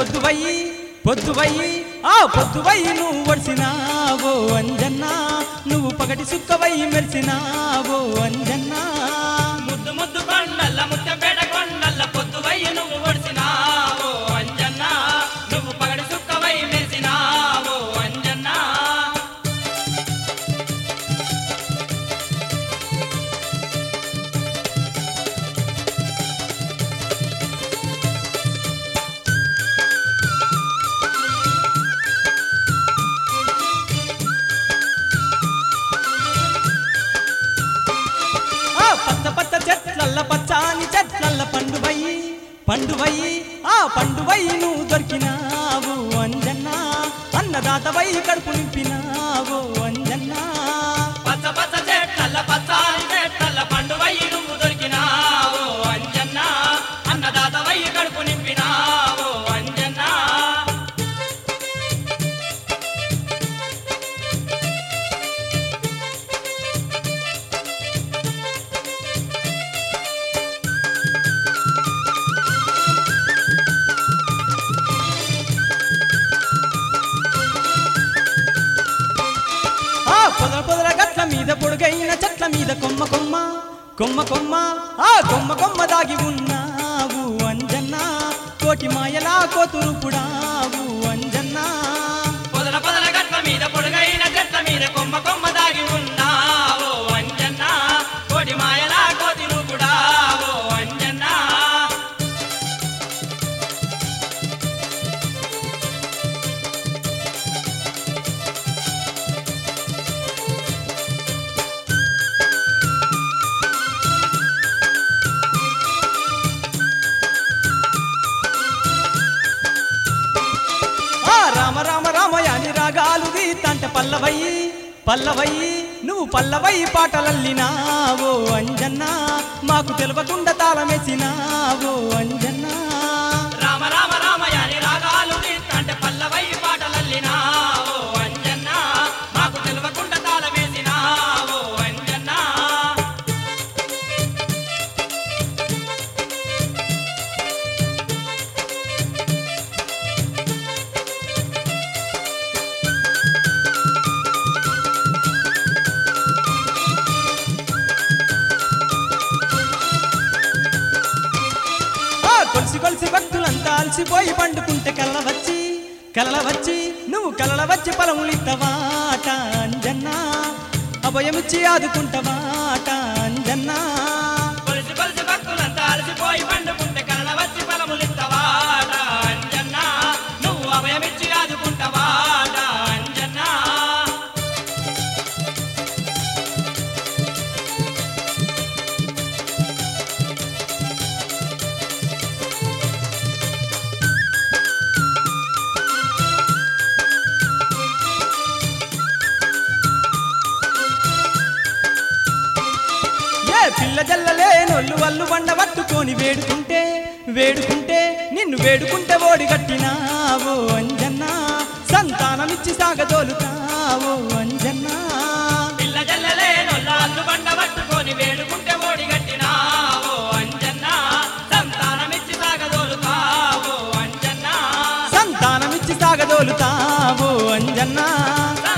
పొద్దువయ్యి పొద్దువయ్యి ఆ పొద్దువయ్యి నువ్వు వడిసినావో అంజన్నా నువ్వు పగటి సుక్కవై మెరిసినావో అంజన్నా ముద్దు ముద్దు కొండల్ల ముత్యంపేట కొండల్ల పొద్దువయ్యి నువ్వు ఒడిసినావో అంజన్న నువ్వు పగడి సుక్కవై మెరిసినావో అంజన్న ఆ పచ్చ పచ్చ చెట్లల్ల పచ్చాని చెట్లల్ల పండువయ్యి పండువయ్యి ఆ పండువయ్యి నువ్వు దొరికినావు అంజన్నా అన్నదాతవై కడుపు నింపినావు అంజన్నా పచ్చ పచ్చ చెట్లల్ల పచ్చాని చెట్లల్ల పండువయ్యి నువ్వు దొరికినావో అంజన్న అన్నదాతవయ్యి కడుపు నింపినావో అంజన్న ఆ పొదల పొదల గట్ల మీద పొడుగైన చెట్ల మీద కొమ్మ కొమ్మ కొమ్మ కొమ్మ ఆ కొమ్మ కొమ్మ దాగి ఉన్నావు అంజన్నా కోటి మాయలా కోతురు పుడావు అంజన్నా పొదల పొదల గట్ల మీద పొడుగైన చెట్ల మీద కొమ్మ కొమ్మ దాగి ఉన్నావో అంజన్న కోటి మాయలా కోతి రూపుడావో అంజన్న ఆ రామ రామ రామయాని రాగాలు గీతంట పల్లవయ్యి పల్లవయ్యి నువ్వు పల్లవయ్యి పాటలల్లినావో అంజన్నా మాకు తెలవకుండా తాళమేసినావో అంజన్నా రామ రామ రామయాని రాగాలు అంటే పల్లవై పాటలల్లినావో అంజన్న మాకు తెలవకుండా తాళమేసినావో అంజన్న ఆ కొలిసి కొలిసి భక్తులంతా అలసిపోయి పండుకుంటే కలల వచ్చి కలల వచ్చి నువ్వు కలల వచ్చి పొలములిత్తవాట అంజన్నా అభయమిచ్చి ఆదుకుంటవాట అంజన్నా కొలిసి కొలిసి భక్తులంతా అలసిపోయి పండుకుంటే కలల వచ్చి ఫలములిత్తవాట అంజన్న నువ్వు అభయమిచ్చి ఆదుకుంటవాట అంజన్న ఏ పిల్ల జల్లలేనొల్లు వల్లు బండ పట్టుకొని వేడుకుంటే వేడుకుంటే నిన్ను వేడుకుంటే ఓడి గట్టినావో అంజన్నా సంతానమిచ్చి సాగదోలుతావో అంజన్నా పిల్ల జల్లలే నొల్లాళ్ళు బండ పట్టుకొని వేడుకుంటే ఓడి గట్టినావో అంజన్న సంతానమిచ్చి సాగదోలుతావో అంజన్న సంతానమిచ్చి సాగదోలుతావో అంజన్నా సంతానమిచ్చి